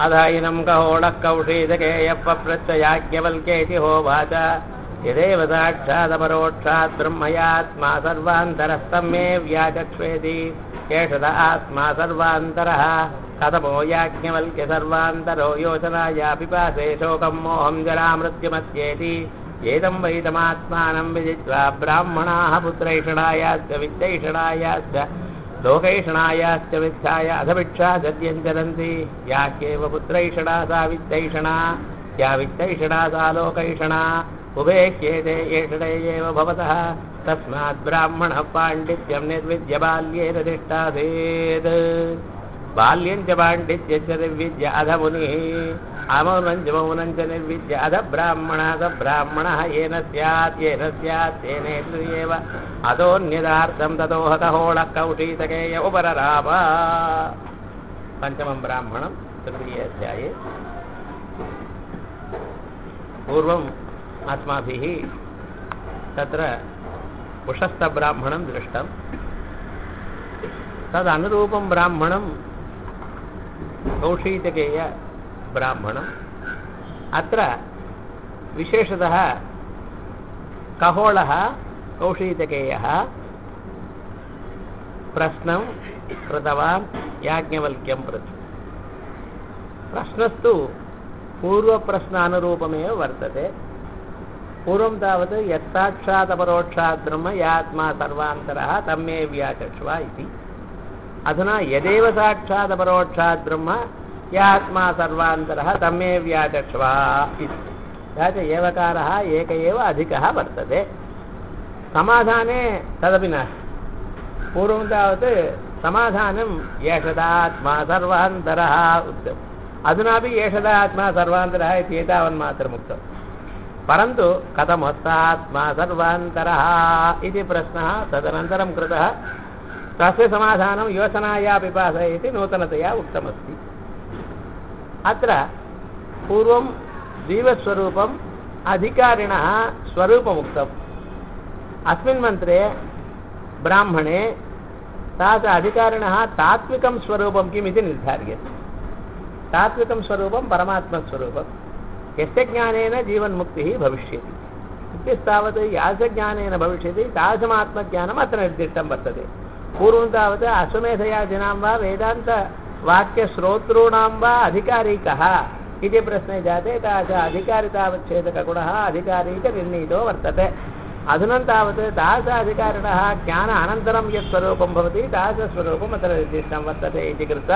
अधायिनं कहोडः कौशीतकेयप्रत्ययाज्ञवल्क्येति होवाच यदेव साक्षादपरोक्षात् ब्रह्मयात्मा सर्वान्तरस्तं मे व्याचक्ष्वेति एषद आत्मा सर्वान्तरः कथमो याज्ञवल्क्य सर्वान्तरो योजनाया पिपासे शोकं मोहं जरामृत्युमत्येति एदं वैतमात्मानं विदित्वा ब्राह्मणाः पुत्रैषणायाश्च वित्तैषणायाश्च लोकैषणायाश्च वित्थाय अधभिक्षा सद्यञ्चरन्ति या ह्येव पुत्रैषणा सा वित्तैषणा या वित्तैषणा सा लोकैषणा उभे ह्येते एषणे एव भवतः तस्मात् ब्राह्मणः पाण्डित्यं निर्विद्य बाल्येन तिष्ठासेत् बाल्यं च पाण्डित्यं च निर्विद्य अध मुनिः अमौनं च मौनं च निर्विद्य अध ब्राह्मणः स ब्राह्मणः येन स्यात् येन स्यात् तेनेन्द्रियेव अतोऽन्यदार्थं ततोह कहोळः कौशीतकेय उपरराप पञ्चमं ब्राह्मणं तृतीयाध्याये पूर्वम् अस्माभिः तत्र उषस्थब्राह्मणं दृष्टं तदनुरूपं ब्राह्मणं कौशीतकेयब्राह्मणम् अत्र विशेषतः कहोळः कौशीतकेयः प्रश्नं कृतवान् याज्ञवल्क्यं प्रति प्रश्नस्तु पूर्वप्रश्नानुरूपमेव वर्तते पूर्वं तावत् यत्साक्षादपरोक्षात् ब्रह्म यात्मा सर्वान्तरः तम्मे व्याचक्ष्व इति अधुना यदेव साक्षादपरोक्षात् ब्रह्म यात्मा सर्वान्तरः तम्मे व्याचक्ष्व इति तथा च एवकारः एक एव अधिकः वर्तते समाधाने तदपि नास्ति पूर्वं तावत् समाधानं येषदात्मा सर्वान्तरः उक्तम् अधुनापि येषदात्मा सर्वान्तरः इति एतावन्मात्रमुक्तम् परन्तु कथमस्तात्मा सर्वान्तरः इति प्रश्नः तदनन्तरं कृतः तस्य समाधानं योचनाया पिपास इति नूतनतया उक्तमस्ति अत्र पूर्वं जीवस्वरूपम् अधिकारिणः स्वरूपमुक्तम् अस्मिन् मन्त्रे ब्राह्मणे तास अधिकारिणः तात्विकं स्वरूपं किम् इति निर्धार्यते तात्विकं स्वरूपं परमात्मस्वरूपं यस्य ज्ञानेन जीवन्मुक्तिः भविष्यति इत्यस्तावत् यासज्ञानेन भविष्यति तादृशमात्मज्ञानम् अत्र निर्दिष्टं वर्तते पूर्वं तावत् अश्वमेधयादिनां वा वेदान्तवाक्यश्रोतॄणां वा अधिकारी कः इति प्रश्ने जाते तादृश अधिकारितावच्छेदकगुणः अधिकारीकनिर्णीतो वर्तते अधुना तावत् तादृश अधिकारिणः ज्ञान अनन्तरं यत् स्वरूपं भवति तादृशस्वरूपम् अत्र निर्दिष्टं वर्तते इति कृत्वा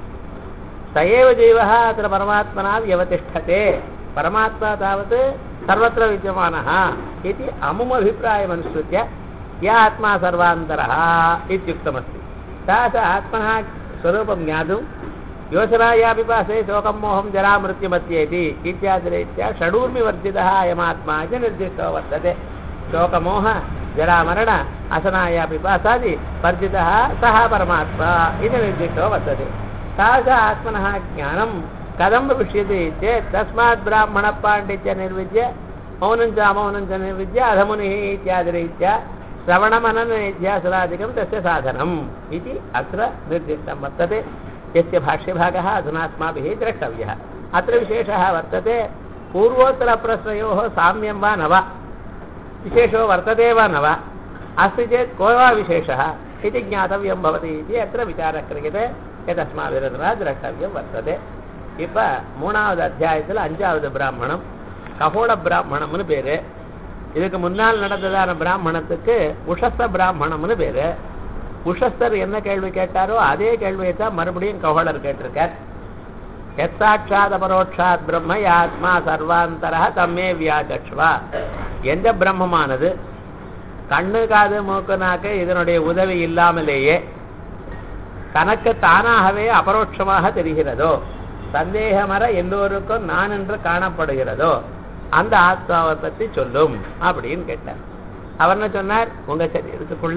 स एव जीवः अत्र परमात्मना व्यवतिष्ठते परमात्मा तावत् सर्वत्र विद्यमानः इति अमुमभिप्रायमनुसृत्य य आत्मा सर्वान्तरः इत्युक्तमस्ति तादृश आत्मनः स्वरूपं ज्ञातुं योचनाया पिपासे शोकं मोहं जरामृत्युमत्येति इत्यादिरीत्या षडूर्मिवर्जितः अयमात्मा इति निर्दिष्टो वर्तते शोकमोह जरामरण असनाया पिपासादि वर्जितः सः परमात्मा इति निर्दिष्टो वर्तते तादृश आत्मनः ज्ञानं कथं भविष्यति चेत् तस्मात् ब्राह्मणः पाण्डित्य निर्विद्य मौनं च अमौनं च निर्विद्य अधमुनिः इत्यादिरीत्या श्रवणमनननिध्यासनादिकं तस्य साधनम् इति अत्र निर्दिष्टं वर्तते यस्य भाष्यभागः अधुना अस्माभिः द्रष्टव्यः अत्र विशेषः वर्तते पूर्वोत्तरप्रश्नयोः साम्यं वा न वा विशेषो वर्तते वा न वा अस्ति चेत् को वा विशेषः इति ज्ञातव्यं भवति इति अत्र विचारः क्रियते எதஸ்மாவிரதுனா திரஷ்டவியம் வர்த்தது இப்போ மூணாவது அத்தியாயத்தில் அஞ்சாவது பிராமணம் ககோட பிராமணம்னு பேர் இதுக்கு முன்னால் நடந்ததான பிராமணத்துக்கு உஷஸ்த பிராமணம்னு பேர் உஷஸ்தர் என்ன கேள்வி கேட்டாரோ அதே கேள்வியை தான் மறுபடியும் ககோடர் கேட்டிருக்கார் எத் சாட்சாத் அபரோட்சாத் பிரம்ம ஆத்மா சர்வாந்தரா தம்மே வியாகட்சுவா எந்த பிரம்மமானது கண்ணு காது மூக்கு நாக்கு இதனுடைய உதவி இல்லாமலேயே தனக்கு தானாகவே அபரோட்சமாக தெரிகிறதோ சந்தேகமர எல்லோருக்கும் நான் என்று காணப்படுகிறதோ அந்த ஆத்மாவை பற்றி சொல்லும் அப்படின்னு கேட்டார் அவர் என்ன சொன்னார் உங்க சரீரத்துக்குள்ள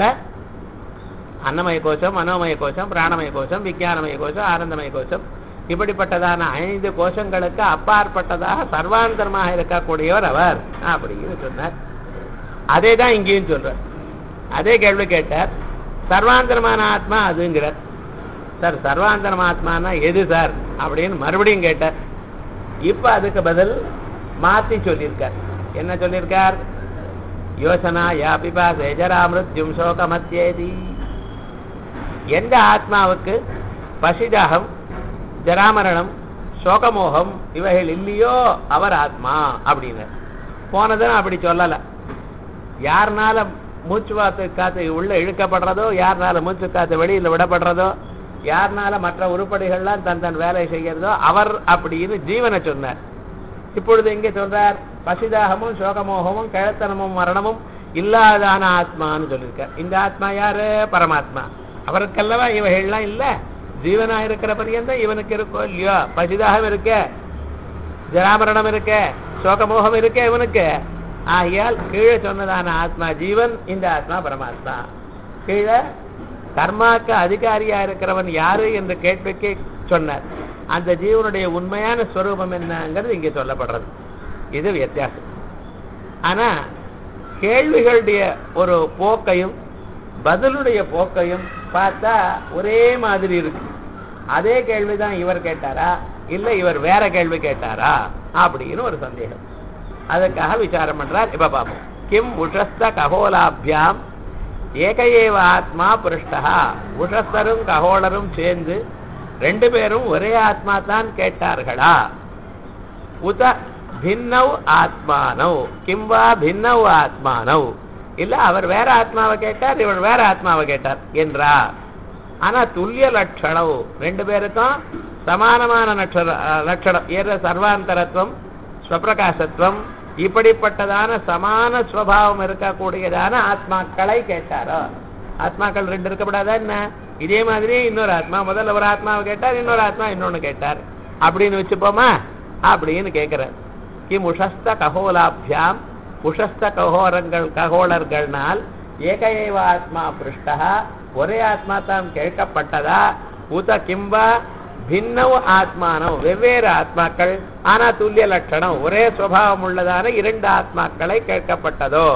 அன்னமய கோஷம் மனோமய கோஷம் பிராணமய கோஷம் விஞ்ஞானமய கோஷம் ஆனந்தமய கோஷம் இப்படிப்பட்டதான ஐந்து கோஷங்களுக்கு அப்பாற்பட்டதாக சர்வாந்தரமாக இருக்கக்கூடியவர் அவர் அப்படின்னு சொன்னார் அதே தான் இங்கேயும் சொல்றார் அதே கேள்வி கேட்டார் சர்வாந்தரமான ஆத்மா அதுங்கிறார் சார் சர்வாந்தரம் ஆத்மானா எது சார் அப்படின்னு மறுபடியும் கேட்டார் இப்ப அதுக்கு பதில் மாத்தி சொல்லியிருக்கார் என்ன சொல்லியிருக்கார் யோசனா யா பிபா சேஜரா மிருத்யும் சோகமத்யேதி எந்த ஆத்மாவுக்கு பசிதாகம் ஜராமரணம் சோகமோகம் இவைகள் இல்லையோ அவர் ஆத்மா அப்படின்னு போனதும் அப்படி சொல்லல யாருனால மூச்சு காத்து காத்து உள்ள இழுக்கப்படுறதோ யாருனால மூச்சு காத்து வெளியில விடப்படுறதோ யாருனால மற்ற உருப்படிகள்லாம் தன் தன் வேலை செய்கிறதோ அவர் அப்படின்னு ஜீவனை சொன்னார் இப்பொழுது எங்கே சொல்றார் பசிதாகமும் சோகமோகமும் கிழத்தனமும் மரணமும் இல்லாதான ஆத்மான்னு சொல்லியிருக்கார் இந்த ஆத்மா யாரு பரமாத்மா அவருக்கல்லவா இவைகள்லாம் இல்ல ஜீவனா இருக்கிற பரியந்தம் இவனுக்கு இருக்கோ இல்லையோ பசிதாகம் இருக்க ஜராமரணம் இருக்க சோகமோகம் இருக்க இவனுக்கு ஆகையால் கீழே சொன்னதான ஆத்மா ஜீவன் இந்த ஆத்மா பரமாத்மா கீழே கர்மாக்கு அதிகாரியா இருக்கிறவன் யாரு என்ற கேள்விக்கு சொன்னார் அந்த ஜீவனுடைய உண்மையான ஸ்வரூபம் என்னங்கிறது இங்கே சொல்லப்படுறது இது வித்தியாசம் ஆனா கேள்விகளுடைய ஒரு போக்கையும் பதிலுடைய போக்கையும் பார்த்தா ஒரே மாதிரி இருக்கு அதே கேள்விதான் இவர் கேட்டாரா இல்ல இவர் வேற கேள்வி கேட்டாரா அப்படின்னு ஒரு சந்தேகம் அதுக்காக விசாரம் பண்றார் இப்ப பார்ப்போம் கிம் உஷஸ்த ககோலாபியாம் ஏக ஏவ ஆத்மா புருஷ்டா உஷஸ்தரும் ககோளரும் சேர்ந்து ரெண்டு பேரும் ஒரே ஆத்மா தான் கேட்டார்களா உத பின்னவ் ஆத்மானவ் கிம்வா பின்னவ் ஆத்மானவ் இல்ல அவர் வேற ஆத்மாவை கேட்டார் இவர் வேற ஆத்மாவை கேட்டார் என்றா ஆனா துல்லிய லட்சணம் ரெண்டு பேருக்கும் சமானமான லட்சண லட்சணம் ஏற சர்வாந்தரத்துவம் ஸ்வப்பிரகாசத்துவம் இப்படிப்பட்டதான சமான ஸ்வபாவம் இருக்கக்கூடியதான ஆத்மாக்களை கேட்டாரோ ஆத்மாக்கள் ரெண்டு இருக்கப்படாதா என்ன இதே மாதிரி இன்னொரு ஆத்மா முதல்ல ஒரு ஆத்மாவை கேட்டார் இன்னொரு ஆத்மா இன்னொன்னு கேட்டார் அப்படின்னு வச்சுப்போமா அப்படின்னு கேட்கிறார் கிம் உஷஸ்த ககோலாபியாம் உஷஸ்த ககோரங்கள் ககோளர்கள்னால் ஏக ஏவ ஆத்மா பிருஷ்டா ஒரே ஆத்மா தான் கேட்கப்பட்டதா உத கிம்பா பின்னவ் ஆத்மானம் வெவ்வேறு ஆத்மாக்கள் ஆனா துல்லிய லட்சணம் ஒரே சுவாவம் உள்ளதான இரண்டு ஆத்மாக்களை கேட்கப்பட்டதோ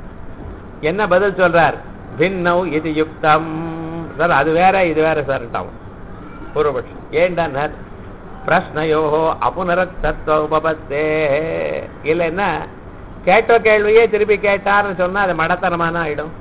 என்ன பதில் சொல்றார் பின்னவ் இது யுக்தம் சார் அது வேற இது வேற சார்ட்டாம் பூர்வபட்சம் ஏண்டார் பிரஷ்னயோகோ அபுனரத்தத்துவ உபபத்தே இல்லைன்னா கேட்ட கேள்வியே திருப்பி கேட்டார்னு சொன்னா அது மடத்தனமான ஆயிடும்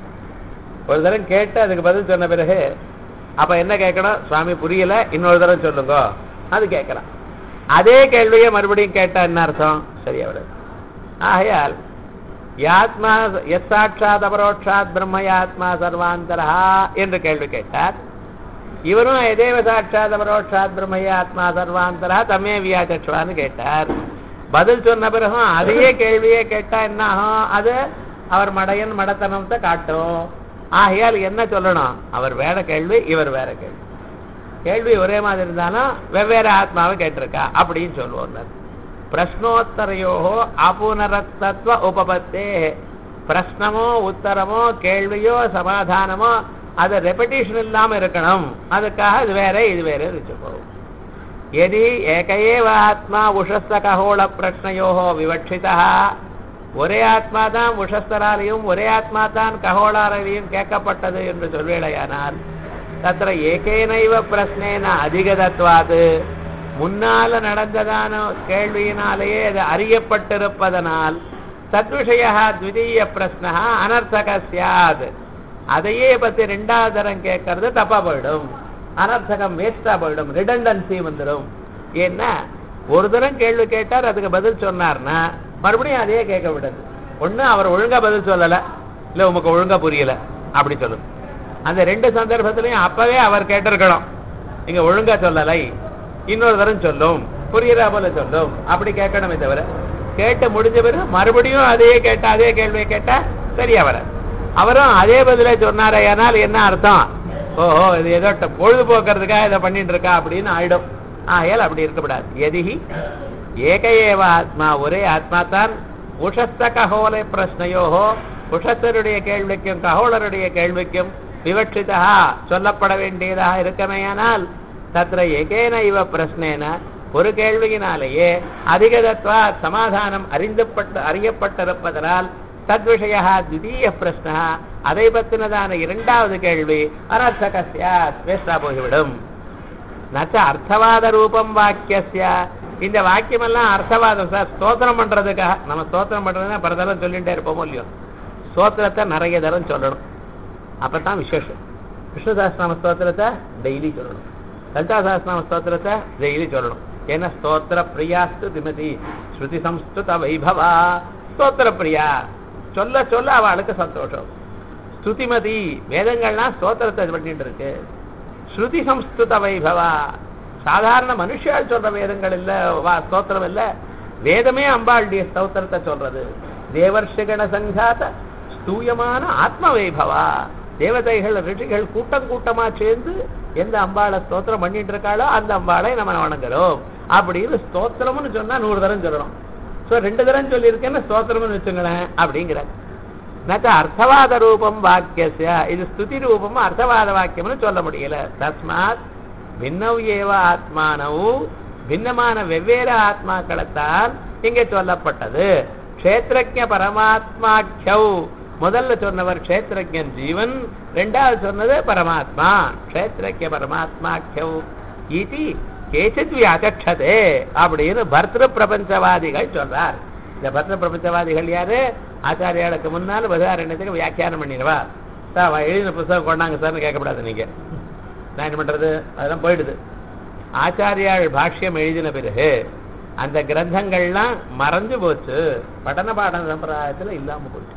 ஒரு தரம் கேட்டு அதுக்கு பதில் சொன்ன பிறகு அப்ப என்ன கேட்கணும் சுவாமி புரியல இன்னொரு தரம் சொல்லுங்க அது கேட்கலாம் அதே கேள்வியை மறுபடியும் கேட்டா என்ன அர்த்தம் சரியா வருது ஆகையால் யாத்மா எஸ் சாட்சாத் அபரோட்சாத் பிரம்மயாத்மா சர்வாந்தரா என்று கேள்வி கேட்டார் இவரும் எதேவ சாட்சாத் அபரோட்சாத் பிரம்மயாத்மா சர்வாந்தரா தமே வியாச்சவான்னு கேட்டார் பதில் சொன்ன பிறகும் அதையே கேள்வியே கேட்டா என்ன ஆகும் அது அவர் மடையன் மடத்தனத்தை காட்டும் ஆகையால் என்ன சொல்லணும் அவர் வேற கேள்வி இவர் வேற கேள்வி கேள்வி ஒரே மாதிரி இருந்தாலும் வெவ்வேறு ஆத்மாவை கேட்டிருக்கா அப்படின்னு சொல்லுவோம் பிரஷ்னோத்தரையோ அபுனரத்தத்துவ உபபத்தே பிரஷ்னமோ உத்தரமோ கேள்வியோ சமாதானமோ அது ரெப்படிஷன் இல்லாம இருக்கணும் அதுக்காக இது வேற இது வேற வச்சுப்போம் எதி ஏகையேவ ஆத்மா உஷஸ்த ககோள பிரஷ்னையோ விவட்சிதா ஒரே ஆத்மா தான் உஷஸ்தராலையும் ஒரே ஆத்மா தான் ககோளாரையும் கேட்கப்பட்டது என்று சொல்வேடையானால் தத்திர ஏகேனைவ பிரஸ்னேன அதிகதத்வாது முன்னால நடந்ததான கேள்வியினாலேயே அது அறியப்பட்டிருப்பதனால் தத்விஷய த்விதீய பிரஸ்னா அனர்த்தக சியாத் அதையே பத்தி ரெண்டாவது தரம் கேட்கறது தப்பா போயிடும் அனர்த்தகம் வேஸ்டா போயிடும் ரிடண்டன்சி வந்துடும் ஏன்னா ஒரு தரம் கேள்வி கேட்டார் அதுக்கு பதில் சொன்னார்னா மறுபடியும் அதையே கேட்க விடுது ஒண்ணு அவர் ஒழுங்கா பதில் சொல்லல இல்ல உமக்கு ஒழுங்கா புரியல அப்படி சொல்லும் அந்த ரெண்டு சந்தர்ப்பத்திலையும் அப்பவே அவர் கேட்டிருக்கணும் நீங்க ஒழுங்கா சொல்லலை இன்னொரு தரம் சொல்லும் புரியுறா போல சொல்லும் அப்படி கேட்கணுமே தவிர கேட்டு முடிஞ்ச பிறகு மறுபடியும் அதையே கேட்டா அதே கேள்வியை கேட்டா சரியா வர அவரும் அதே பதிலே சொன்னாரையானால் என்ன அர்த்தம் ஓஹோ இது ஏதோ ட- பொழுதுபோக்குறதுக்காக இதை பண்ணிட்டு இருக்கா அப்படின்னு ஆயிடும் ஆகையால் அப்படி இருக்கக்கூடாது எதிகி ஏக ஏவ ஆத்மா ஒரே ஆத்மா தான் உஷஸ்த ககோலை பிரஸ்னையோகோ உஷஸ்தருடைய கேள்விக்கும் ககோளருடைய கேள்விக்கும் விவட்சிதா சொல்லப்பட வேண்டியதாக இருக்கமேயானால் தத்ர ஏகேன இவ பிரஸ்னேன ஒரு கேள்வியினாலேயே அதிகதத்வா சமாதானம் அறிந்தப்பட்டு அறியப்பட்டிருப்பதனால் தத்விஷய த்விதீய பிரஸ்ன அதை பத்தினதான இரண்டாவது கேள்வி அனர்த்தகசியா வேஸ்டா போய்விடும் நச்ச அர்த்தவாத ரூபம் வாக்கியஸ்ய இந்த வாக்கியம் எல்லாம் அர்த்தவாதம் சார் ஸ்தோத்திரம் பண்றதுக்காக நம்ம ஸ்தோத்திரம் பண்றதுன்னா பரதரம் சொல்லிட்டே இருப்போமோ இல்லையோ ஸ்தோத்திரத்தை நிறைய தரம் சொல்லணும் அப்பதான் விசேஷம் விஷ்ணு சஹஸ்ரநாம ஸ்தோத்திரத்தை டெய்லி சொல்லணும் லலிதா சஹஸ்ரநாம ஸ்தோத்திரத்தை டெய்லி சொல்லணும் ஏன்னா ஸ்தோத்திர பிரியாஸ்து திமதி ஸ்ருதி சம்ஸ்துத வைபவா ஸ்தோத்திர பிரியா சொல்ல சொல்ல அவளுக்கு சந்தோஷம் ஸ்துதிமதி வேதங்கள்லாம் ஸ்தோத்திரத்தை பண்ணிட்டு இருக்கு ஸ்ருதி சம்ஸ்துத வைபவா சாதாரண மனுஷால் சொல்ற வேதங்கள் இல்ல வா ஸ்தோத்திரம் இல்ல வேதமே அம்பாளுடைய ஸ்தோத்திரத்தை சொல்றது தேவர்ஷகண சங்காத ஸ்தூயமான ஆத்ம வைபவா தேவதைகள் ரிஷிகள் கூட்டம் கூட்டமா சேர்ந்து எந்த அம்பாளை ஸ்தோத்திரம் பண்ணிட்டு இருக்காளோ அந்த அம்பாளை நம்ம வணங்குறோம் அப்படின்னு ஸ்தோத்திரம்னு சொன்னா நூறு தரம் சொல்லணும் சோ ரெண்டு தரம் சொல்லியிருக்கேன்னு ஸ்தோத்திரம்னு வச்சுங்களேன் அப்படிங்கிற நச்ச அர்த்தவாத ரூபம் வாக்கியஸ்ய இது ஸ்துதி ரூபம் அர்த்தவாத வாக்கியம்னு சொல்ல முடியல தஸ்மாத் பின்னவ் ஏவ ஆத்மானவு பின்னமான வெவ்வேறு ஆத்மாக்களைத்தான் இங்கே சொல்லப்பட்டது க்ஷேத்திரஜ பரமாத்மாக்கியௌ முதல்ல சொன்னவர் க்ஷேத்திரஜன் ஜீவன் ரெண்டாவது சொன்னது பரமாத்மா க்ஷேத்திரஜ பரமாத்மாக்கியௌ இது கேச்சித் வியாச்சதே அப்படின்னு பர்திரு பிரபஞ்சவாதிகள் சொல்றார் இந்த பர்திரு பிரபஞ்சவாதிகள் யாரு ஆச்சாரியாளுக்கு முன்னால் பதாரண்யத்துக்கு வியாக்கியானம் பண்ணிடுவா சார் அவ எழுதின புத்தகம் கொண்டாங்க சார்னு கேட்கக்கூடாது நீங்க நான் என்ன பண்றது அதெல்லாம் போயிடுது ஆச்சாரியாள் பாஷ்யம் எழுதின பிறகு அந்த கிரந்தங்கள்லாம் மறைஞ்சு போச்சு பட்டன பாடன சம்பிரதாயத்துல இல்லாம போச்சு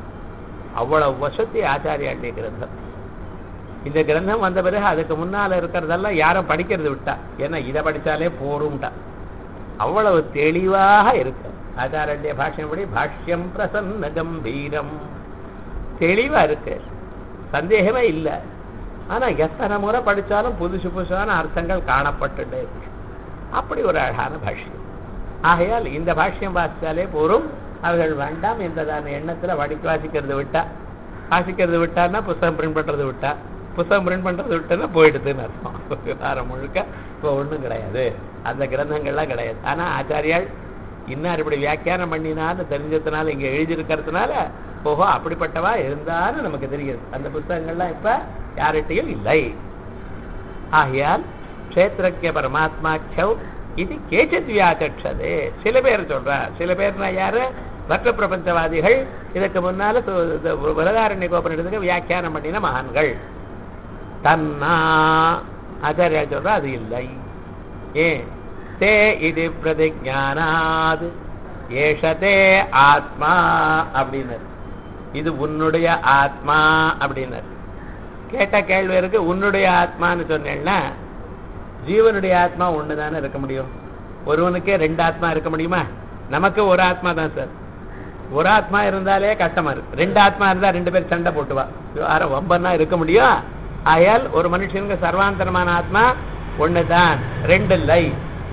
அவ்வளவு வசதி ஆச்சாரியாளுடைய கிரந்தம் இந்த கிரந்தம் வந்த பிறகு அதுக்கு முன்னால இருக்கிறதெல்லாம் யாரும் படிக்கிறது விட்டா ஏன்னா இதை படிச்சாலே போரும்ட்டா அவ்வளவு தெளிவாக இருக்கு ஆச்சாரிய பாஷ்யப்படி பாஷ்யம் பிரசன்ன கம்பீரம் தெளிவா இருக்கு சந்தேகமே இல்லை ஆனா எத்தனை முறை படிச்சாலும் புதுசு புதுசான அர்த்தங்கள் காணப்பட்டுட்டே இருக்கு அப்படி ஒரு அழகான பாஷ்யம் ஆகையால் இந்த பாஷ்யம் வாசித்தாலே போரும் அவர்கள் வேண்டாம் என்றதான எண்ணத்துல வடிக்கு வாசிக்கிறது விட்டா வாசிக்கிறது விட்டான்னா புஸ்தகம் பிரிண்ட் பண்றது விட்டா புஸ்தகம் பிரிண்ட் பண்றது விட்டா போயிடுதுன்னு அர்த்தம் விவகாரம் முழுக்க இப்போ ஒண்ணும் கிடையாது அந்த கிரந்தங்கள்லாம் கிடையாது ஆனா ஆச்சாரியால் இன்னார் இப்படி வியாக்கியானம் பண்ணினான்னு தெரிஞ்சதுனால இங்க எழுதியிருக்கிறதுனால ஓஹோ அப்படிப்பட்டவா இருந்தாலும் நமக்கு தெரியுது அந்த புஸ்தகங்கள்லாம் இப்ப யார்கிட்டையும் இல்லை ஆகையால் க்ஷேத்திரக்கிய பரமாத்மாக்கியவ் இது கேச்சித் வியாச்சது சில பேர் சொல்றா சில பேர்னா யாரு மற்ற பிரபஞ்சவாதிகள் இதுக்கு முன்னால விரதாரண்ய கோபனிடத்துக்கு வியாக்கியானம் பண்ணின மகான்கள் தன்னா ஆச்சாரியா சொல்றா அது இல்லை ஏன் தே இது பிரதிஜானாது ஏஷதே ஆத்மா அப்படின்னாரு இது உன்னுடைய ஆத்மா அப்படின்னாரு கேட்ட கேள்வி இருக்கு உன்னுடைய ஆத்மான்னு சொன்னேன்னா ஜீவனுடைய ஆத்மா ஒண்ணுதானே இருக்க முடியும் ஒருவனுக்கே ரெண்டு ஆத்மா இருக்க முடியுமா நமக்கு ஒரு ஆத்மா தான் சார் ஒரு ஆத்மா இருந்தாலே கஷ்டமா இருக்கு ரெண்டு ஆத்மா இருந்தா ரெண்டு பேர் சண்டை போட்டுவா யாரும் ஒம்பன்னா இருக்க முடியும் ஆயால் ஒரு மனுஷனுக்கு சர்வாந்தரமான ஆத்மா ஒண்ணுதான் ரெண்டு இல்லை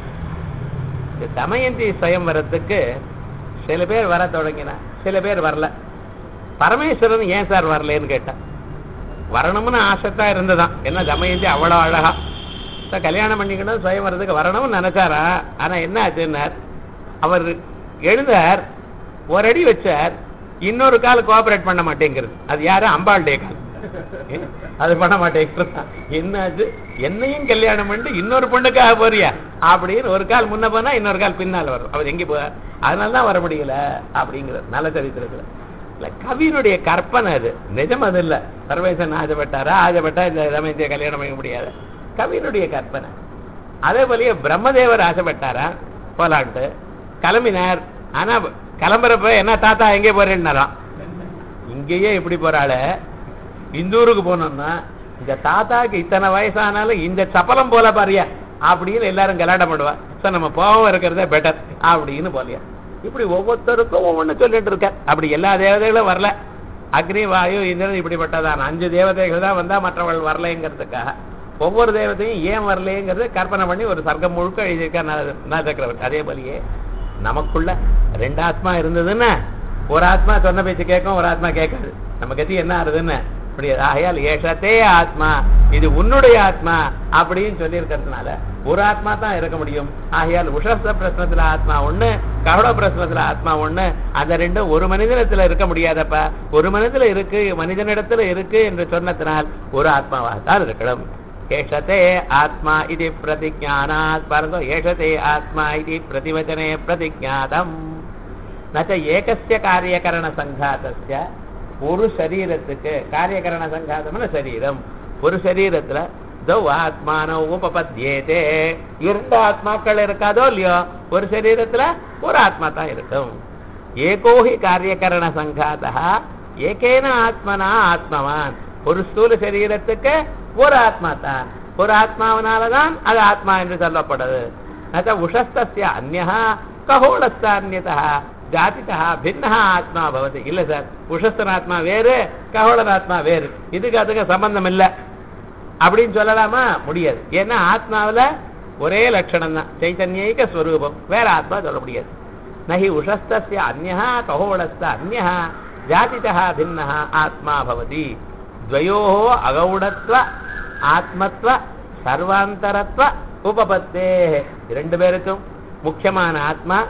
இந்த தமயந்தி சுயம்வரத்துக்கு சில பேர் வர தொடங்கினா சில பேர் வரல பரமேஸ்வரன் ஏன் சார் வரலன்னு கேட்டான் வரணும்னு ஆசைத்தான் இருந்ததான் என்ன தமயந்தி அவ்வளவு அழகா சார் கல்யாணம் பண்ணிக்கணும் சுயம்வரத்துக்கு வரணும்னு நினைச்சாரா ஆனா என்ன ஆச்சுன்னார் அவர் எழுந்தார் ஒரு அடி வச்சார் இன்னொரு கால் கோஆபரேட் பண்ண மாட்டேங்கிறது அது யாரு அம்பாளுடைய கால் அது பண்ண மாட்டேங்கிறது என்னாச்சு என்னையும் கல்யாணம் பண்ணி இன்னொரு பொண்ணுக்காக போறியா அப்படின்னு ஒரு கால் முன்ன போனா இன்னொரு கால் பின்னால் வரும் அவர் எங்க போவார் அதனால தான் வர முடியல அப்படிங்கிறது நல்ல சரித்திரத்துல இல்ல கவியினுடைய கற்பனை அது நிஜம் அது இல்ல சர்வேசன் ஆஜப்பட்டாரா ஆஜப்பட்டா இந்த ரமேந்திய கல்யாணம் பண்ண முடியாது கவியினுடைய கற்பனை அதே போலயே பிரம்மதேவர் ஆசைப்பட்டாரா போலான்ட்டு கிளம்பினார் ஆனா கிளம்புறப்ப என்ன தாத்தா எங்கே போறேன்னாராம் இங்கேயே இப்படி போறாள இந்த ஊருக்கு போனோம்னா இந்த தாத்தாக்கு இத்தனை வயசானாலும் இந்த சப்பலம் போல பாரியா அப்படின்னு எல்லாரும் கலாட்டம் பண்ணுவா சார் நம்ம போகாம இருக்கிறதே பெட்டர் அப்படின்னு போலியா இப்படி ஒவ்வொருத்தருக்கும் ஒவ்வொன்று சொல்லிட்டு இருக்க அப்படி எல்லா தேவதைகளும் வரல அக்னி வாயு இந்திரன் இப்படிப்பட்டதான் அஞ்சு தேவதைகள் தான் வந்தா மற்றவர்கள் வரலைங்கிறதுக்காக ஒவ்வொரு தேவதையும் ஏன் வரலைங்கிறது கற்பனை பண்ணி ஒரு சர்க்கம் முழுக்க எழுதியிருக்கார் நா சக்கரவர்த்தி அதே போலயே நமக்குள்ள ரெண்டு ஆத்மா இருந்ததுன்னா ஒரு ஆத்மா சொன்ன பேச்சு கேட்கும் ஒரு ஆத்மா கேட்காது நம்ம கத்தி என்ன ஆறுதுன்னு அப்படி ஆகையால் ஏஷத்தே ஆத்மா இது உன்னுடைய ஆத்மா அப்படின்னு சொல்லி இருக்கிறதுனால ஒரு ஆத்மா தான் இருக்க முடியும் ஆகையால் உஷஸ்த பிரശ്னத்துல ஆத்மா ஒண்ணு கவட பிரശ്னத்துல ஆத்மா ஒண்ணு அந்த ரெண்டும் ஒரு மனிதனத்துல இருக்க முடியாதப்ப ஒரு மனிதத்துல இருக்கு மனிதனிடத்துல இருக்கு என்று சொன்னதனால் ஒரு ஆத்மாவாக தான் இருக்கணும் ஏஷதே ஆத்மா இது பிரதிஜானாத் பாருங்க ஏஷதே ஆத்மா இது பிரதிவச்சனே பிரதிஜாதம் நச்ச ஏகஸ்ய காரியகரண சங்காதஸ்ய ஒரு சரீரத்துக்கு காரியகரண சங்காதம்னு சரீரம் ஒரு சரீரத்துல தௌ ஆத்மான உபபத்தியேதே இரண்டு ஆத்மாக்கள் இருக்காதோ இல்லையோ ஒரு சரீரத்துல ஒரு ஆத்மா தான் இருக்கும் ஏகோஹி காரியகரண சங்காதா ஏகேன ஆத்மனா ஆத்மவான் ஒரு ஸ்தூல சரீரத்துக்கு ஒரு ஆத்மா தான் ஒரு ஆத்மாவனாலதான் அது ஆத்மா என்று சொல்லப்படுது நச்ச உஷஸ்தஸ்ய அந்நா கஹோளஸ்த அந்நதா ஜாதிதா பின்னா ஆத்மா பவதி இல்ல சார் உஷஸ்தன் ஆத்மா வேறு கஹோளன் ஆத்மா வேறு இதுக்கு அதுக்கு சம்பந்தம் இல்லை அப்படின்னு சொல்லலாமா முடியாது ஏன்னா ஆத்மாவுல ஒரே லட்சணம் தான் சைத்தன்யைக ஸ்வரூபம் வேற ஆத்மா சொல்ல முடியாது நஹி உஷஸ்தஸ்ய அந்நா கஹோளஸ்த அந்நா ஜாதிதா பின்னா ஆத்மா பவதி द्वयोः அகௌடத்வ ஆத்மத்வ சர்வாந்தரத்வ உபபத்தே இரண்டு பேருக்கும் முக்கியமான ஆத்மா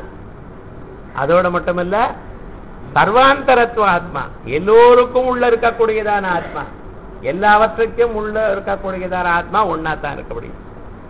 அதோட மட்டுமல்ல சர்வாந்தரத்துவ ஆத்மா எல்லோருக்கும் உள்ள இருக்கக்கூடியதான ஆத்மா எல்லாவற்றுக்கும் உள்ள இருக்கக்கூடியதான ஆத்மா ஒன்னா தான் இருக்க முடியும்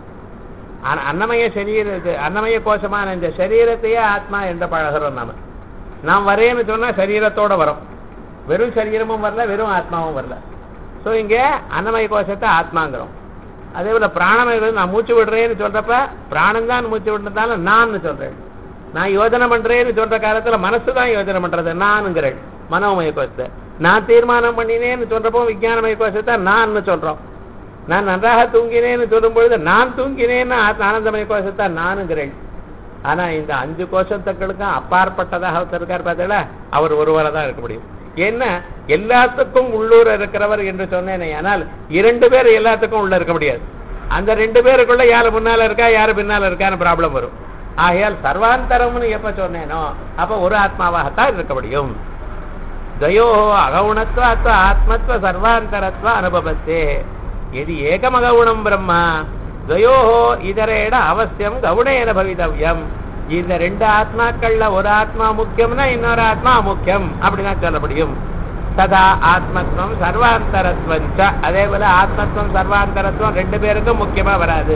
ஆனா அன்னமய சரீர அன்னமய கோஷமான இந்த சரீரத்தையே ஆத்மா என்று பழகிறோம் நாம நாம் வரேன்னு சொன்னா சரீரத்தோட வரோம் வெறும் சரீரமும் வரல வெறும் ஆத்மாவும் வரல ஸோ இங்கே அன்னமய கோஷத்தை ஆத்மாங்கிறோம் அதே போல பிராணமய நான் மூச்சு விடுறேன்னு சொல்றப்ப பிராணம் தான் மூச்சு விடுறதால நான் சொல்றேன் நான் யோஜனை பண்றேன்னு சொல்ற காலத்துல மனசு தான் யோஜனை பண்றது நானுங்கிறேன் மனோமய கோஷத்தை நான் தீர்மானம் பண்ணினேன்னு சொல்றப்போ விஞ்ஞானமய கோஷத்தை நான் சொல்றோம் நான் நன்றாக தூங்கினேன்னு சொல்லும் பொழுது நான் தூங்கினேன்னு ஆனந்தமய கோஷத்தை நானுங்கிறேன் ஆனா இந்த அஞ்சு கோஷத்துக்களுக்கும் அப்பாற்பட்டதாக ஒருத்தர் இருக்கார் பார்த்தீங்களா அவர் ஒருவரை தான் இருக்க முடியும் என்ன எல்லாத்துக்கும் உள்ளூர் இருக்கிறவர் என்று சொன்னேனே ஆனால் இரண்டு பேர் எல்லாத்துக்கும் உள்ள இருக்க முடியாது அந்த ரெண்டு பேருக்குள்ள யாரு முன்னால இருக்கா யாரு பின்னால இருக்கான்னு ப்ராப்ளம் வரும் ஆகையால் சர்வாந்தரம்னு எப்ப சொன்னேனோ அப்ப ஒரு ஆத்மாவாகத்தான் இருக்க முடியும் தயோ அகவுணத்துவ அத்வ ஆத்மத்துவ சர்வாந்தரத்துவ அனுபவத்தே இது ஏகமகவுணம் பிரம்மா துவயோ இதரேட அவசியம் கவுனேன பவிதவ்யம் இந்த ரெண்டு ஆத்மாக்கள்ல ஒரு ஆத்மா முக்கியம்னா இன்னொரு ஆத்மா முக்கியம் அப்படிதான் சொல்ல முடியும் சதா ஆத்மத்துவம் சர்வாந்தரத்துவம் அதே போல ஆத்மத்துவம் சர்வாந்தரத்துவம் ரெண்டு பேருக்கும் முக்கியமா வராது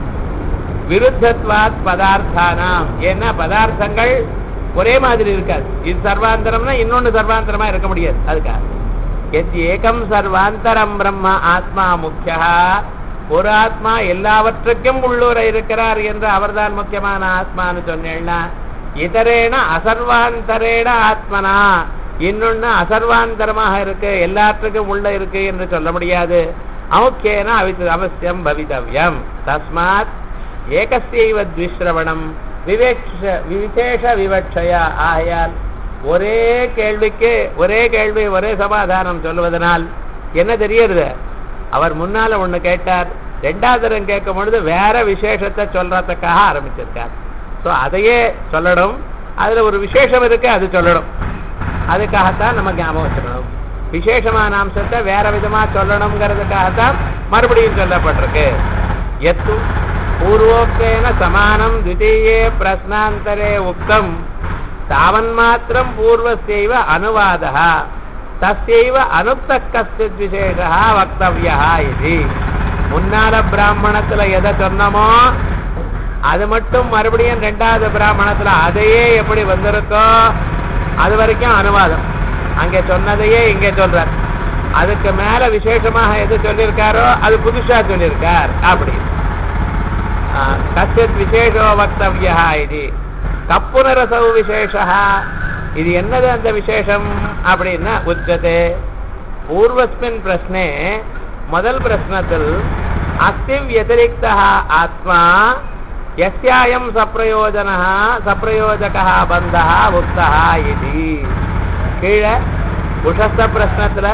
விருத்தத்வாத் பதார்த்தானாம் ஏன்னா பதார்த்தங்கள் ஒரே மாதிரி இருக்காது இது சர்வாந்தரம்னா இன்னொன்னு சர்வாந்தரமா இருக்க முடியாது அதுக்காக எத் ஏகம் சர்வாந்தரம் பிரம்ம ஆத்மா முக்கியா ஒரு ஆத்மா எல்லாவற்றுக்கும் உள்ளூர இருக்கிறார் என்று அவர்தான் முக்கியமான ஆத்மான்னு சொன்னேன்னா இதரேன அசர்வாந்தரேன ஆத்மனா இன்னொன்னு அசர்வாந்தரமாக இருக்கு எல்லாத்துக்கும் உள்ள இருக்கு என்று சொல்ல முடியாது அமுக்கேன அவித் அவசியம் பவிதவ்யம் தஸ்மாத் ஏகஸ்யைவ த்விஸ்ரவணம் விவேக்ஷ விசேஷ விவட்சயா ஆகையால் ஒரே கேள்விக்கு ஒரே கேள்வி ஒரே சமாதானம் சொல்லுவதனால் என்ன தெரியறது அவர் முன்னால ஒண்ணு கேட்டார் ரெண்டாவது தரம் கேட்கும் பொழுது வேற விசேஷத்தை சொல்றதுக்காக ஆரம்பிச்சிருக்கார் ஸோ அதையே சொல்லணும் அதுல ஒரு விசேஷம் இருக்கு அது சொல்லணும் அதுக்காகத்தான் நம்ம ஞாபகம் வச்சுக்கணும் விசேஷமான அம்சத்தை வேற விதமா சொல்லணுங்கிறதுக்காகத்தான் மறுபடியும் சொல்லப்பட்டிருக்கு எத்து பூர்வோக்தேன சமானம் தித்தீயே பிரஸ்னாந்தரே உக்தம் தாவன்மாத்திரம் பூர்வஸ்யைவ அனுவாதா தஸ்யைவ அனுப்த கஸ்தித் விசேஷா வக்தவியா இது முன்னால பிராமணத்துல எதை சொன்னமோ அது மட்டும் மறுபடியும் ரெண்டாவது பிராமணத்துல அதையே எப்படி வந்திருக்கோ அது வரைக்கும் அனுவாதம் அங்க சொன்னதையே இங்க சொல்றார் அதுக்கு மேல விசேஷமாக எது சொல்லியிருக்காரோ அது புதுசா சொல்லியிருக்கார் அப்படி கசித் விசேஷோ வக்தவியா இது கப்புனரசவு விசேஷா இது என்னது அந்த விசேஷம் அப்படின்னா உச்சதே பூர்வஸ்மின் பிரஸ்னே முதல் பிரஸ்னத்தில் அஸ்தி வத்திரிக்த ஆத்மா எஸ்யாயம் சப்பிரயோஜன சப்பிரயோஜக பந்த உக்தா இது கீழே உஷஸ்த பிரஸ்னத்துல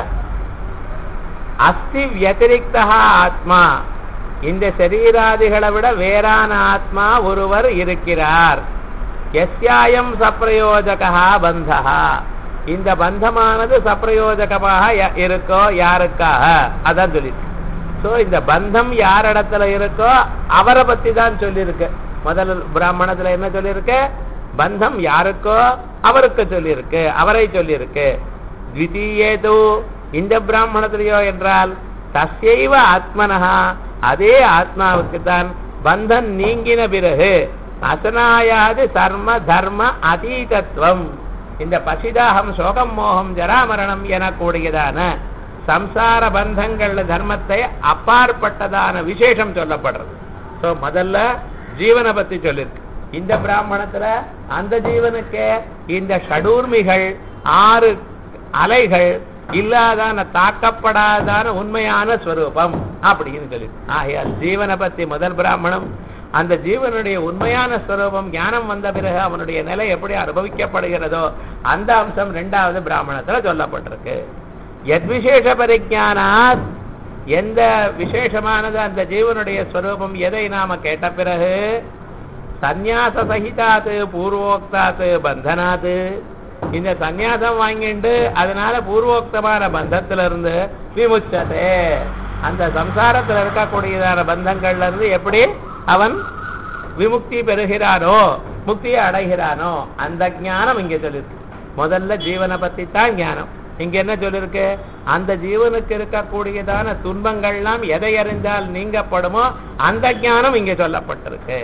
அஸ்தி வத்திரிக்த ஆத்மா இந்த சரீராதிகளை விட வேறான ஆத்மா ஒருவர் இருக்கிறார் எஸ்யாயம் சப்பிரயோஜகா பந்தா இந்த பந்தமானது சப்பிரயோஜகமாக ய- இருக்கோ யாருக்காக அதான் சொல்லியிருக்கு சோ இந்த பந்தம் யார் இடத்துல இருக்கோ அவரை பத்தி தான் சொல்லியிருக்கு முதல் பிராமணத்துல என்ன சொல்லியிருக்கு பந்தம் யாருக்கோ அவருக்கு சொல்லியிருக்கு அவரை சொல்லியிருக்கு த்விதீயேது இந்த பிராமணத்திலேயோ என்றால் தஸ்யைவ ஆத்மனஹா அதே ஆத்மாவுக்கு தான் பந்தன் நீங்கின பிறகு அசனாயாது சர்ம தர்ம அதீதத்துவம் இந்த பசிதாகம் சோகம் மோகம் ஜராமரணம் எனக்கூடியதான சம்சார பந்தங்கள் தர்மத்தை அப்பாற்பட்டதான விசேஷம் சொல்லப்படுறது சோ முதல்ல ஜீவனை பத்தி சொல்லிருக்கு இந்த பிராமணத்துல அந்த ஜீவனுக்கு இந்த ஷடூர்மிகள் ஆறு அலைகள் இல்லாதான தாக்கப்படாதான உண்மையான ஸ்வரூபம் அப்படின்னு சொல்லி ஆகையால் ஜீவனை பத்தி முதல் பிராமணம் அந்த ஜீவனுடைய உண்மையான ஸ்வரூபம் ஞானம் வந்த பிறகு அவனுடைய நிலை எப்படி அனுபவிக்கப்படுகிறதோ அந்த அம்சம் ரெண்டாவது பிராமணத்துல சொல்லப்பட்டிருக்கு எத்விசேஷ பரிஜானாத் எந்த விசேஷமானது அந்த ஜீவனுடைய ஸ்வரூபம் எதை நாம கேட்ட பிறகு சந்நியாச சகிதாத்து பூர்வோக்தாத்து பந்தனாத்து இந்த சந்நியாசம் வாங்கிட்டு அதனால பூர்வோக்தமான பந்தத்துல இருந்து விமுச்சதே அந்த சம்சாரத்துல இருக்கக்கூடியதான பந்தங்கள்ல இருந்து எப்படி அவன் விமுக்தி பெறுகிறானோ முக்தியை அடைகிறானோ அந்த ஞானம் இங்க சொல்லிருக்கு முதல்ல ஜீவனை பத்தி தான் ஞானம் இங்க என்ன சொல்லிருக்கு அந்த ஜீவனுக்கு இருக்கக்கூடியதான துன்பங்கள்லாம் எதை அறிந்தால் நீங்கப்படுமோ அந்த ஞானம் இங்க சொல்லப்பட்டிருக்கு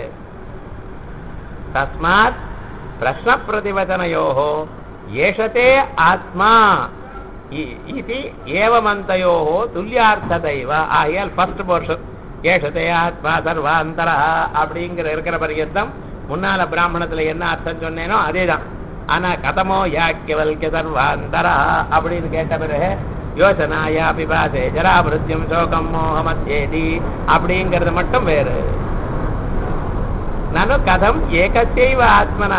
தஸ்மாத் பிரஷ்ன பிரதிவதனையோகோ ஏஷதே ஆத்மா இ- இது ஏவமந்தயோகோ துல்லியார்த்ததைவ ஆகியால் ஃபர்ஸ்ட் போர்ஷன் ஏஷதே ஆத்மா சர்வாந்தரா அப்படிங்கிற இருக்கிற பரியந்தம் முன்னால பிராமணத்துல என்ன அர்த்தம் சொன்னேனோ அதேதான் ஆனா கதமோ யாக்கியவல்கிய சர்வாந்தரா அப்படின்னு கேட்ட பிறகு யோசனாயா பிபாசே ஜராபிருத்தியம் சோகம் மோகமத்யேதி அப்படிங்கிறது மட்டும் வேறு నను కథం ఏకస్యైవ ఆత్మన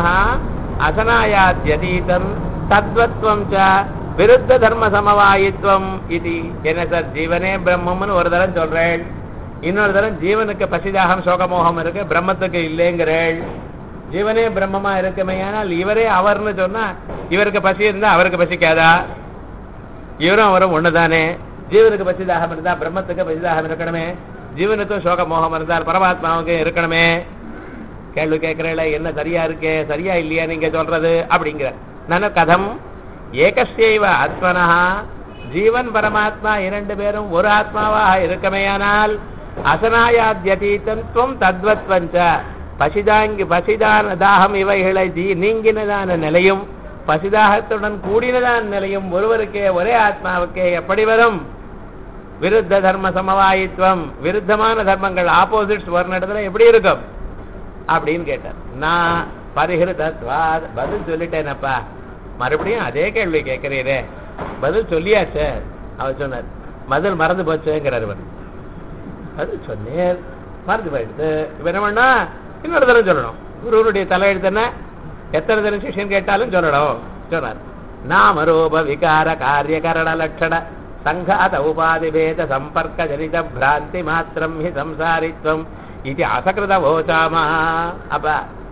అసనాయాద్యతీతం తద్వత్వం చ விருத்த தர்ம சமவாயித்வம் இது என்ன சார் ஜீவனே பிரம்மம்னு ஒரு தரம் சொல்றேன் இன்னொரு தரம் ஜீவனுக்கு பசிதாகம் சோகமோகம் இருக்கு பிரம்மத்துக்கு இல்லைங்கிறேள் ஜீவனே பிரம்மமா இருக்குமே ஆனால் இவரே அவர்னு சொன்னா இவருக்கு பசி இருந்தா அவருக்கு பசிக்காதா இவரும் அவரும் ஒண்ணுதானே ஜீவனுக்கு பசிதாகம் இருந்தா பிரம்மத்துக்கு பசிதாகம் இருக்கணுமே ஜீவனுக்கும் சோக மோகம் இருந்தால் பரமாத்மாவுக்கு இருக்கணுமே கேள்வி கேட்கிறேல என்ன சரியா இருக்கே சரியா இல்லையா நீங்க சொல்றது அப்படிங்கிற நன கதம் ஏகஸ்யைவ ஆத்மனா ஜீவன் பரமாத்மா இரண்டு பேரும் ஒரு ஆத்மாவாக இருக்கமேயானால் அசனாயாத்யதீதம் துவம் தத்வத்வஞ்ச பசிதாங்கி பசிதான தாகம் இவைகளை ஜீ- நீங்கினதான நிலையும் பசிதாகத்துடன் கூடினதான நிலையும் ஒருவருக்கே ஒரே ஆத்மாவுக்கே எப்படி வரும் விருத்த தர்ம சமவாயித்துவம் விருத்தமான தர்மங்கள் ஆப்போசிட்ஸ் ஒரு இடத்துல எப்படி இருக்கும் அப்படின்னு கேட்டார் நான் பரிகிருதத்வாத் பதில் சொல்லிட்டேனப்பா மறுபடியும் அதே கேள்வி கேட்கிறீரே பதில் சொல்லியாச்சே அவர் சொன்னார் பதில் மறந்து போச்சுங்கிறார் இவர் பதில் சொன்னேன் மறந்து போயிடுது இவர் என்ன பண்ணா இன்னொரு தரம் சொல்லணும் குருவனுடைய தலையெழுத்து என்ன எத்தனை தரம் சிஷ்யன் கேட்டாலும் சொல்லணும் சொன்னார் நாம ரூப விகார காரிய கரண லட்சண சங்காத உபாதி பேத சம்பர்க்க ஜனித பிராந்தி மாத்திரம் ஹி சம்சாரித்வம் இது அசகிருத ஓசாமா அப்ப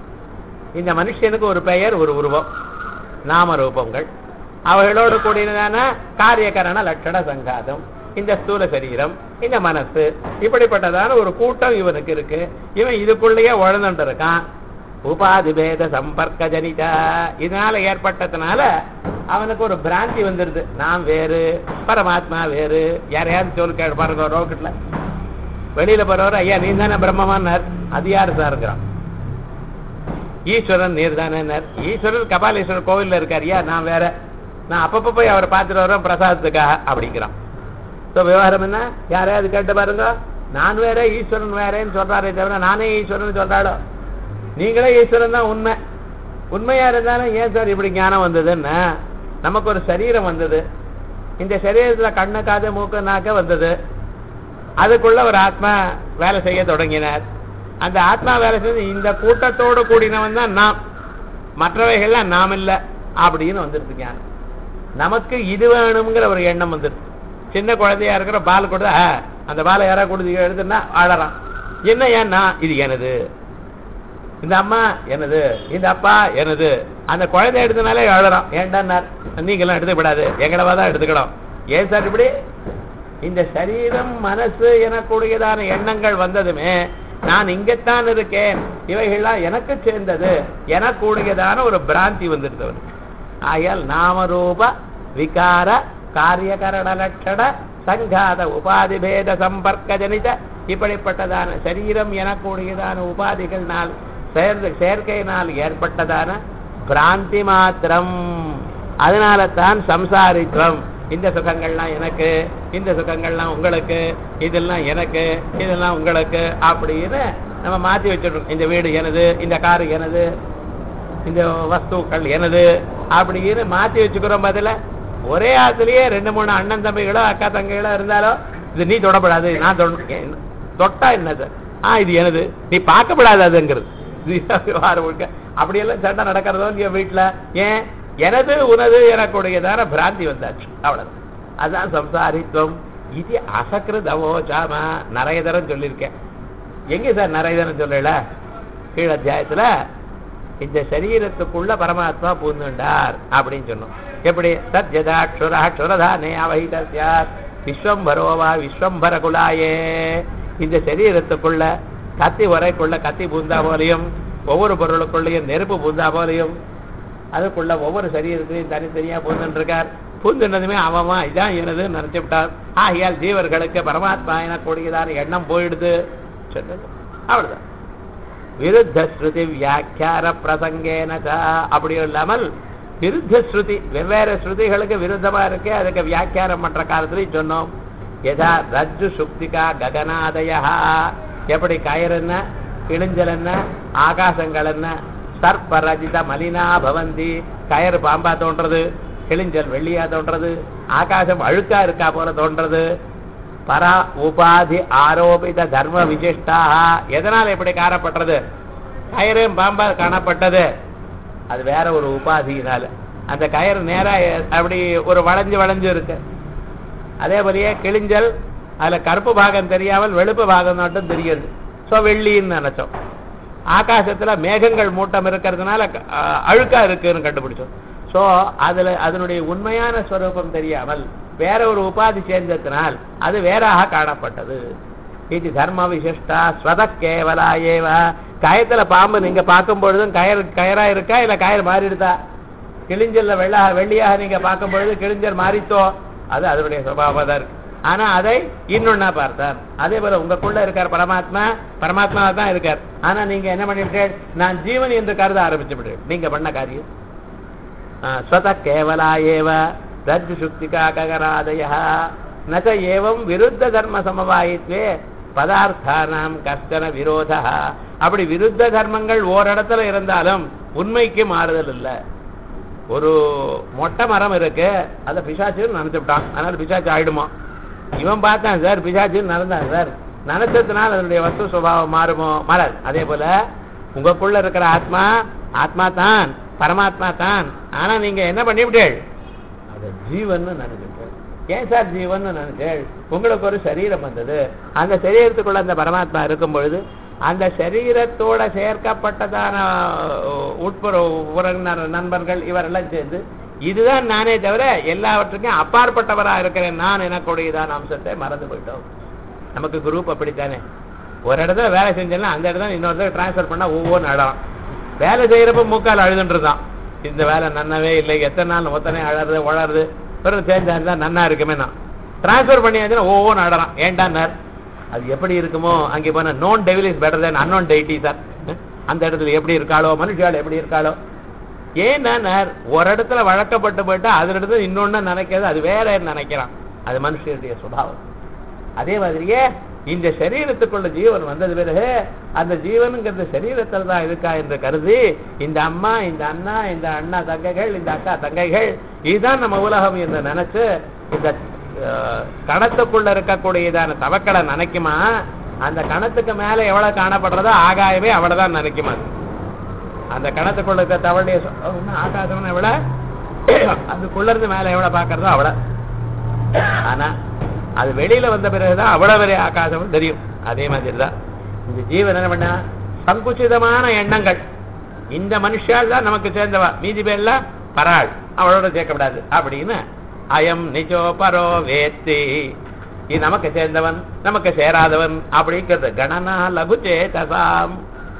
இந்த மனுஷனுக்கு ஒரு பெயர் ஒரு உருவம் நாம ரூபங்கள் அவைகளோடு கூடியதான காரியகரண லட்சண சங்காதம் இந்த ஸ்தூல சரீரம் இந்த மனசு இப்படிப்பட்டதான ஒரு கூட்டம் இவனுக்கு இருக்கு இவன் இதுக்குள்ளேயே உழந்துட்டு இருக்கான் உபாதி பேத சம்பர்க்க ஜனிதா இதனால ஏற்பட்டதுனால அவனுக்கு ஒரு பிராந்தி வந்துருது நான் வேறு பரமாத்மா வேறு யாரையாவது சொல்லு கேட்டு பாருங்க ரோக்கெட்ல வெளியில போறவர் ஐயா நீ தானே பிரம்மமானார் அது யாரு சாருங்கிறான் ஈஸ்வரன் நீர் தானே ஈஸ்வரன் கபாலீஸ்வரர் கோவில்ல இருக்காருயா நான் வேற நான் அப்பப்ப போய் அவரை பார்த்துட்டு வரேன் பிரசாதத்துக்காக அப்படிங்கிறான் ஸோ விவகாரம் என்ன யாரையாவது கேட்டு பாருங்க நான் வேற ஈஸ்வரன் வேறேன்னு சொல்றாரே தவிர நானே ஈஸ்வரன் சொல்றாளோ நீங்களே ஈஸ்வரன் தான் உண்மை உண்மையா இருந்தாலும் ஏன் சார் இப்படி ஞானம் வந்ததுன்னா நமக்கு ஒரு சரீரம் வந்தது இந்த சரீரத்துல கண்ணு காது மூக்கு நாக்க வந்தது அதுக்குள்ள ஒரு ஆத்மா வேலை செய்ய தொடங்கினார் அந்த ஆத்மா வேலை செஞ்சு இந்த கூட்டத்தோடு கூடினவன் தான் நாம் மற்றவைகள்லாம் நாம் இல்லை அப்படின்னு வந்துருது ஞானம் நமக்கு இது வேணுங்கிற ஒரு எண்ணம் வந்துருது சின்ன குழந்தையா இருக்கிற பால் கொடுத்தா "ஆ, அந்த பாலை யாரா கொடுத்து எடுத்துன்னா ஆடறான் என்ன ஏன்னா இது எனது இந்த அம்மா எனது இந்த அப்பா எனது அந்த குழந்தை எடுத்தனாலே அழறான் ஏன்டான்னார் நீங்களாம் எடுத்து விடாது எங்களவா தான் எடுத்துக்கணும் ஏன் சார் இப்படி இந்த சரீரம் மனசு எனக்கூடியதான எண்ணங்கள் வந்ததுமே நான் இங்கத்தான் இருக்கேன் இவைகள்லாம் எனக்கு சேர்ந்தது எனக்கூடியதான ஒரு பிராந்தி வந்துடுது அவனுக்கு ஆகையால் நாமரூப விகார காரியகரண லட்சண சங்காத உபாதி பேத சம்பர்க்க ஜனித இப்படிப்பட்டதான சரீரம் எனக்கூடியதான உபாதிகள்னால் சேர்ந்து சேர்க்கையினால் ஏற்பட்டதான பிராந்தி மாத்திரம் அதனால தான் சம்சாரித்வம் இந்த சுகங்கள்லாம் எனக்கு இந்த சுகங்கள்லாம் உங்களுக்கு இதெல்லாம் எனக்கு இதெல்லாம் உங்களுக்கு அப்படின்னு நம்ம மாத்தி வச்சிருக்கோம் இந்த வீடு எனது இந்த காரு எனது இந்த வஸ்துக்கள் எனது அப்படின்னு மாத்தி வச்சுக்கிறோம் பதில ஒரே ஆத்துலயே ரெண்டு மூணு அண்ணன் தம்பிகளோ அக்கா தங்கைகளோ இருந்தாலும் இது நீ தொடப்படாது நான் தொட என்ன- தொட்டா என்னது ஆ இது எனது நீ பார்க்கப்படாது அதுங்கிறது இதுதான் விவகாரம் முழுக்க. அப்படியெல்லாம் சண்டை நடக்கிறதோ இல்லையோ வீட்டுல ஏன் எனது உனது எனக்குடையதான பிராந்தி வந்தாச்சு அவ்வளவு அதான் சம்சாரித்துவம் இது அசக்கிருதவோ சாம நிறைய தரம் சொல்லியிருக்கேன் எங்க சார் நிறைய தரம் சொல்லல கீழ் அத்தியாயத்துல இந்த சரீரத்துக்குள்ள பரமாத்மா பூந்துண்டார் அப்படின்னு சொன்னோம் எப்படி தத் ஜதாட்சுரா க்ஷுரதானே அவஹித சியாத் விஸ்வம்பரோவா விஸ்வம்பர குலாயே இந்த சரீரத்துக்குள்ள கத்தி வரைக்குள்ள கத்தி பூந்தா போலையும் ஒவ்வொரு பொருளுக்குள்ளேயும் நெருப்பு பூந்தா போலையும் அதுக்குள்ள ஒவ்வொரு சரீரத்திலையும் தனித்தனியா பூந்துட்டு இருக்கார் பூந்துனதுமே அவமா இதான் எனது நினைச்சு விட்டார் ஆகையால் ஜீவர்களுக்கு பரமாத்மா எனக்கூடியதான எண்ணம் போயிடுது சொன்னது அவ்வளவுதான் விருத்த ஸ்ருதி வியாக்கியார பிரசங்கேன ச அப்படியும் இல்லாமல் விருத்த ஸ்ருதி வெவ்வேறு ஸ்ருதிகளுக்கு விருத்தமா இருக்கு அதுக்கு வியாக்கியானம் பண்ற காலத்திலையும் சொன்னோம் எதா ரஜ்ஜு சுக்திகா ககனாதயா எப்படி கயர் என்ன கிழிஞ்சல் என்ன ஆகாசங்கள் என்ன சர்ப்ப ரஜித மலினா பவந்தி கயறு பாம்பா தோன்றது கிழிஞ்சல் வெள்ளியா தோன்றது ஆகாசம் அழுக்கா இருக்கா போல தோன்றது பரா உபாதி ஆரோபித தர்ம விசிஷ்டா எதனால் இப்படி காணப்பட்டது கயிறும் பாம்பா காணப்பட்டது அது வேற ஒரு உபாதியினால அந்த கயிறு நேரா அப்படி ஒரு வளைஞ்சு வளைஞ்சு இருக்கு அதே போலயே கிழிஞ்சல் அதுல கருப்பு பாகம் தெரியாமல் வெளுப்பு பாகம் மட்டும் தெரியுது சோ வெள்ளின்னு நினைச்சோம் ஆகாசத்துல மேகங்கள் மூட்டம் இருக்கிறதுனால க- அஹ் அழுக்கா இருக்குன்னு கண்டுபிடிச்சோம் சோ அதுல அதனுடைய உண்மையான ஸ்வரூபம் தெரியாமல் வேற ஒரு உபாதி சேர்ந்ததினால் அது வேறாக காணப்பட்டது இது தர்ம விசிஷ்டா ஸ்வத கேவலா ஏவ கயத்துல பாம்பு நீங்க பார்க்கும் பொழுதும் கயர் கயரா இருக்கா இல்ல கயர் மாறிடுதா கிழிஞ்சல்ல வெள்ளா வெள்ளியாக நீங்க பார்க்கும் பொழுது கிழிஞ்சல் மாறித்தோ அது அதனுடைய சுபாவம் தான் இருக்கு ஆனா அதை இன்னொன்னா பார்த்தார் அதே போல உங்களுக்குள்ள இருக்கார் பரமாத்மா பரமாத்மா தான் இருக்கார் ஆனா நீங்க என்ன பண்ணிவிட்டேன் நான் ஜீவன் என்று கருத ஆரம்பிச்சு விட்டேன் நீங்க பண்ண காரியம் ஸ்வத கேவலா ஏவ ரஜ் சுக்திகா ககராதய ந ச ஏவம் விருத்த தர்ம சமவாயித்வே பதார்த்தானாம் கஷ்டன விரோத அப்படி விருத்த தர்மங்கள் ஓரிடத்துல இருந்தாலும் உண்மைக்கு மாறுதல் இல்லை ஒரு மொட்டை மரம் இருக்கு அதை பிசாச்சுன்னு நினைச்சுட்டான் அதனால பிசாச்சு ஆயிடுமா இவன் பார்த்தான் சார் பிசாச்சுன்னு நடந்தான் சார் நினைச்சதுனால அதனுடைய வஸ்து சுபாவம் மாறுமோ மாறாது அதே போல உங்களுக்குள்ள இருக்கிற ஆத்மா ஆத்மா தான் பரமாத்மா தான் ஆனா நீங்க என்ன பண்ணிவிட்டேள் அது ஜீவன் நினைச்சுட்டேன் ஏன் சார் ஜீவன் நினைச்சேள் உங்களுக்கு ஒரு சரீரம் வந்தது அந்த சரீரத்துக்குள்ள அந்த பரமாத்மா இருக்கும் பொழுது அந்த சரீரத்தோட சேர்க்கப்பட்டதான அஹ், உட்புற உறவினர் நண்பர்கள் இவரெல்லாம் சேர்ந்து இதுதான் நானே தவிர எல்லாவற்றுக்கும் அப்பாற்பட்டவரா இருக்கிறேன் நான் எனக்குடையதான அம்சத்தை மறந்து போயிட்டோம் நமக்கு குரூப் அப்படித்தானே ஒரு இடத்துல வேலை செஞ்சேன்னா அந்த இடத்துல இன்னொரு இடத்துல டிரான்ஸ்ஃபர் பண்ணா ஒவ்வொன்று இடம் வேலை செய்யறப்ப மூக்கால் அழுதுன்னு இருந்தான் இந்த வேலை நன்னவே இல்லை எத்தனை நாள் ஒத்தனை அழறது உழறது பிறகு சேர்ந்தா இருந்தா நன்னா இருக்குமே நான் டிரான்ஸ்ஃபர் பண்ணியாச்சுன்னா ஒவ்வொன்று அடறான் ஏண்டான்னார் அது எப்படி இருக்குமோ அங்கே போன known devil is better than unknown deity sir அந்த இடத்துல எப்படி இருக்காளோ மனுஷால் எப்படி இருக்காளோ ஏன்னா ஒரு இடத்துல வழக்கப்பட்டு போயிட்டா அது இடத்துல இன்னொன்னு நினைக்கிறது அது வேற நினைக்கிறான் அது மனுஷனுடைய சுபாவம் அதே மாதிரியே இந்த சரீரத்துக்குள்ள ஜீவன் வந்தது பிறகு அந்த ஜீவனுங்கிறது சரீரத்தில் தான் இருக்கா என்று கருதி இந்த அம்மா இந்த அண்ணா இந்த அண்ணா தங்கைகள் இந்த அக்கா தங்கைகள் இதுதான் நம்ம உலகம் என்று நினைச்சு இந்த அஹ், கணத்துக்குள்ள இருக்கக்கூடியதான தவக்களை நினைக்குமா அந்த கணத்துக்கு மேல எவ்வளவு காணப்படுறதோ ஆகாயமே அவ்வளவுதான் நினைக்குமா அது. அந்த கணத்துக்குள்ள இருக்க தவளுடைய சொ- ஒண்ணு ஆகாசம்னு எவ்வளவு அதுக்குள்ள இருந்து மேல எவ்வளவு பாக்குறதோ அவ்வளவு ஆனா அது வெளியில வந்த பிறகுதான் அவ்வளவு பெரிய ஆகாசம் தெரியும் அதே மாதிரி தான் இந்த ஜீவன் என்ன பண்ணா சங்குச்சிதமான எண்ணங்கள் இந்த மனுஷால் தான் நமக்கு சேர்ந்தவா மீதி பேர்லாம் பராள் அவளோட சேர்க்கப்படாது அப்படின்னு அயம் நிஜோ பரோ வேத்தி இது நமக்கு சேர்ந்தவன் நமக்கு சேராதவன் அப்படிங்கிறது கணனா லகு சேதசாம்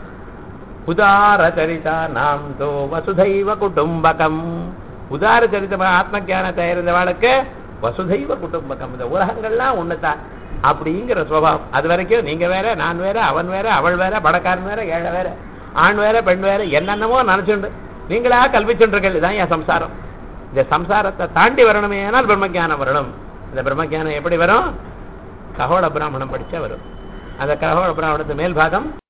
உதார சரிதா நாம் தோ வசுதைவ குடும்பகம் உதார சரிதமா ஆத்ம ஞானத்தை இருந்தவாளுக்கு வசுதைவ குடும்பகம் இந்த உலகங்கள்லாம் ஒண்ணுதான் அப்படிங்கிற சுபாவம் அது வரைக்கும் நீங்க வேற நான் வேற அவன் வேற அவள் வேற படக்காரன் வேற ஏழை வேற ஆண் வேற பெண் வேற என்னென்னமோ நினைச்சுண்டு நீங்களா கல்பிச்சுருக்கள் இதுதான் என் சம்சாரம் இந்த சம்சாரத்தை தாண்டி வரணுமே ஆனால் பிரம்மஜானம் வரணும் இந்த பிரம்மஜானம் எப்படி வரும் ககோட பிராமணம் படிச்சா வரும் அந்த ககோட பிராமணத்து மேல் பாகம்